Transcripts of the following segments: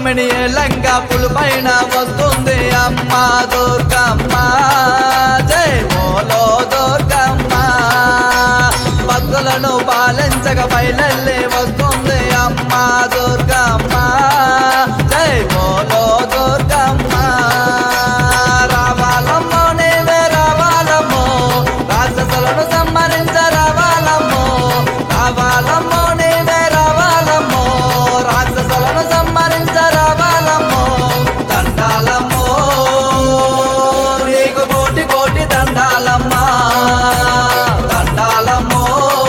పుడమిని లంగా పులిపైన వస్తుంది అమ్మ దుర్గమ్మ జై బోలో దుర్గమ్మ భక్తులను పాలించక బయలెల్లి వస్తుంది అమ్మ దుర్గమ్మ జై బోలో దుర్గమ్మ రావాలమ్మో నీవే రావాలమ్మో రాక్షసులను సంహరించ రావాలమ్మో రావాలమ్మో నీవే రావాలమ్మో రాక్షసులను సంహరించ రావాలమ్మో దండాలమ్మో నీకు కోటి కోటి దండాలమ్మా దండాలమ్మో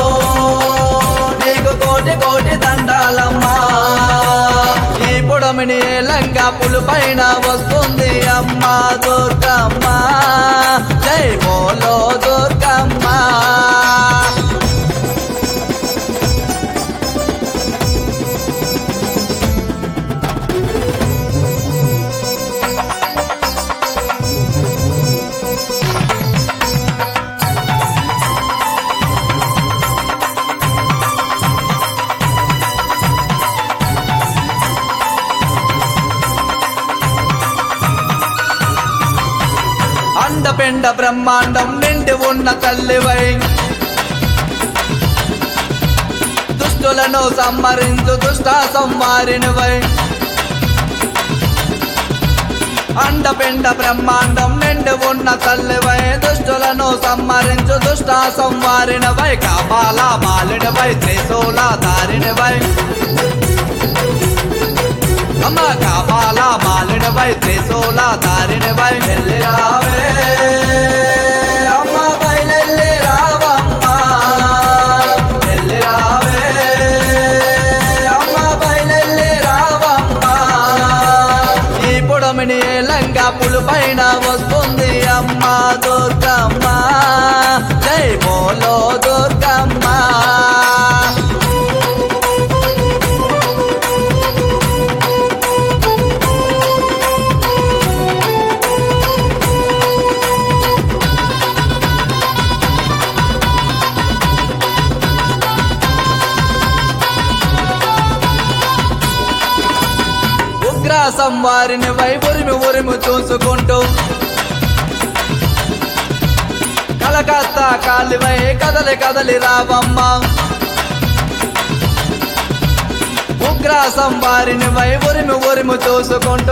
నీకు కోటి కోటి దండాలమ్మా ఈ పుడమిని లంగా పులిపైన వస్తుంది అమ్మ దుర్గమ్మ జై బోలో దుర్గమ్మ అండపిండ బ్రహ్మాండం నిండి ఉన్న తల్లివై దుష్టులను సంహరించు దుష్ట సంవారినివై అండపిండ బ్రహ్మాండం నిండి ఉన్న తల్లివై దుష్టులను సంహరించు దుష్ట సంవారినవై కాపాల మాలినవై త్రిశూల దారినివై అమ్మ కాపాల మాలినవై త్రిశూల దారినివై వెళ్ళి రావే అమ్మ బయలెల్లి రావమ్మ వెళ్ళి రావే అమ్మ బయలెల్లి రావమ్మ ఈ పొడమిని లంగా పులిపైన వస్తుంది అమ్మ దుర్గమ్మ జై బోలో దుర్గమ్మ ఉగ్ర సంవారిని వై ఉరిమి ఉరిమి చూసుకుంటూ కలకత్తా కాలివై కదలి కదలి రావమ్మ ఉగ్ర సంవారిని వై ఉరిమి ఉరిమి చూసుకుంటూ